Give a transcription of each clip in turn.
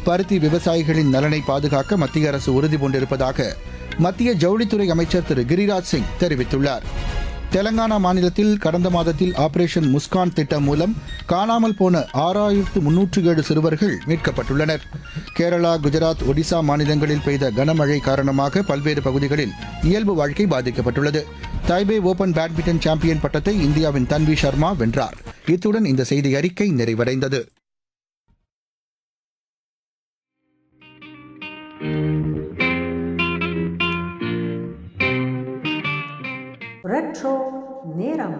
பருத்தி விவசாயிகளின் நலனை பாதுகாக்க மத்திய அரசு உறுதி பூண்டிருப்பதாக மத்திய ஜவுளித்துறை அமைச்சர் திரு கிரிராஜ் சிங் தெரிவித்துள்ளார் தெலங்கானா மாநிலத்தில் கடந்த மாதத்தில் ஆபரேஷன் முஸ்கான் திட்டம் மூலம் காணாமல் போன ஆறாயிரத்து முன்னூற்று ஏழு சிறுவர்கள் மீட்கப்பட்டுள்ளனர் கேரளா குஜராத் ஒடிசா மாநிலங்களில் பெய்த கனமழை காரணமாக பல்வேறு பகுதிகளில் இயல்பு வாழ்க்கை பாதிக்கப்பட்டுள்ளது தைபே ஓபன் பேட்மிண்டன் சாம்பியன் பட்டத்தை இந்தியாவின் தன்வி சர்மா வென்றார் இத்துடன் இந்த செய்தி அறிக்கை நிறைவடைந்தது ரெட்ரோ நேரம்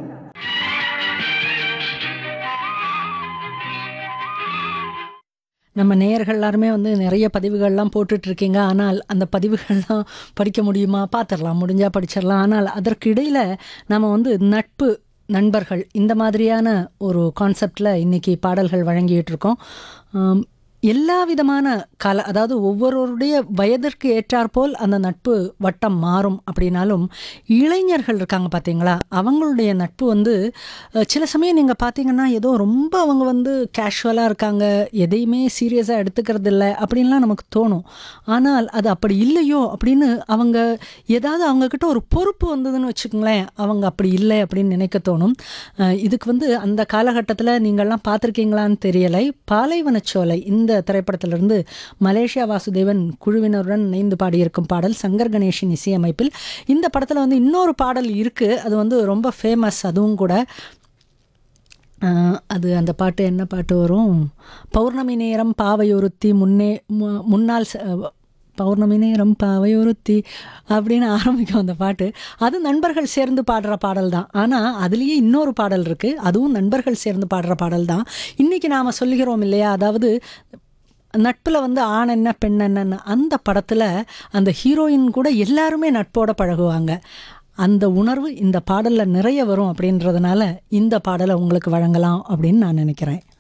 நம்ம நேயர்கள் எல்லாருமே வந்து நிறைய பதிவுகள்லாம் போட்டுட்டு இருக்கீங்க ஆனால் அந்த பதிவுகள்லாம் படிக்க முடியுமா பார்த்துடலாம் முடிஞ்சா படிச்சிடலாம் ஆனால் அதற்கு இடையில் நம்ம வந்து நட்பு நண்பர்கள் இந்த மாதிரியான ஒரு கான்செப்டில் இன்னைக்கு பாடல்கள் வழங்கிட்டு இருக்கோம் ஆம், எல்லா விதமான கல அதாவது ஒவ்வொருவருடைய வயதிற்கு ஏற்றாற்போல் அந்த நட்பு வட்டம் மாறும் அப்படின்னாலும் இளைஞர்கள் இருக்காங்க பார்த்தீங்களா அவங்களுடைய நட்பு வந்து அஹ், சில சமயம் நீங்கள் பார்த்தீங்கன்னா ஏதோ ரொம்ப அவங்க வந்து கேஷுவலாக இருக்காங்க எதையுமே சீரியஸாக எடுத்துக்கிறது இல்லை அப்படின்லாம் நமக்கு தோணும் ஆனால் அது அப்படி இல்லையோ அப்படின்னு அவங்க ஏதாவது அவங்கக்கிட்ட ஒரு பொறுப்பு வந்ததுன்னு வச்சுக்கோங்களேன் அவங்க அப்படி இல்லை அப்படின்னு நினைக்க தோணும் அஹ், இதுக்கு வந்து அந்த காலகட்டத்தில் நீங்கள்லாம் பார்த்துருக்கீங்களான்னு தெரியலை பாலைவனச்சோலை இந்த திரைப்படத்திலிருந்து மலேசியா வாசுதேவன் குழுவினருடன் இணைந்து பாடியிருக்கும் பாடல் சங்கர் கணேஷின் இசையமைப்பில் இந்த படத்தில் வந்து இன்னொரு பாடல் இருக்குது அது வந்து ரொம்ப ஃபேமஸ் அதுவும் கூட ஆஹ், அது அந்த பாட்டு என்ன பாட்டு வரும் பௌர்ணமி நேரம் பாவையொருத்தி முன்னே மு- முன்னால் ச- பௌர்ணமி நேரம் பாவையொருத்தி அப்படின்னு ஆரம்பிக்கும் அந்த பாட்டு அது நண்பர்கள் சேர்ந்து பாடுற பாடல் தான் ஆனால் அதுலேயே இன்னொரு பாடல் இருக்குது அதுவும் நண்பர்கள் சேர்ந்து பாடுற பாடல் தான் இன்றைக்கி நாம் சொல்லுகிறோம் இல்லையா அதாவது நட்பில் வந்து ஆண் என்ன பெண் என்னன்னு அந்த படத்தில் அந்த ஹீரோயின் கூட எல்லாருமே நட்போட பழகுவாங்க அந்த உணர்வு இந்த பாடலில் நிறைய வரும் அப்படின்றதுனால இந்த பாடலை உங்களுக்கு வழங்கலாம் அப்படின்னு நான் நினைக்கிறேன்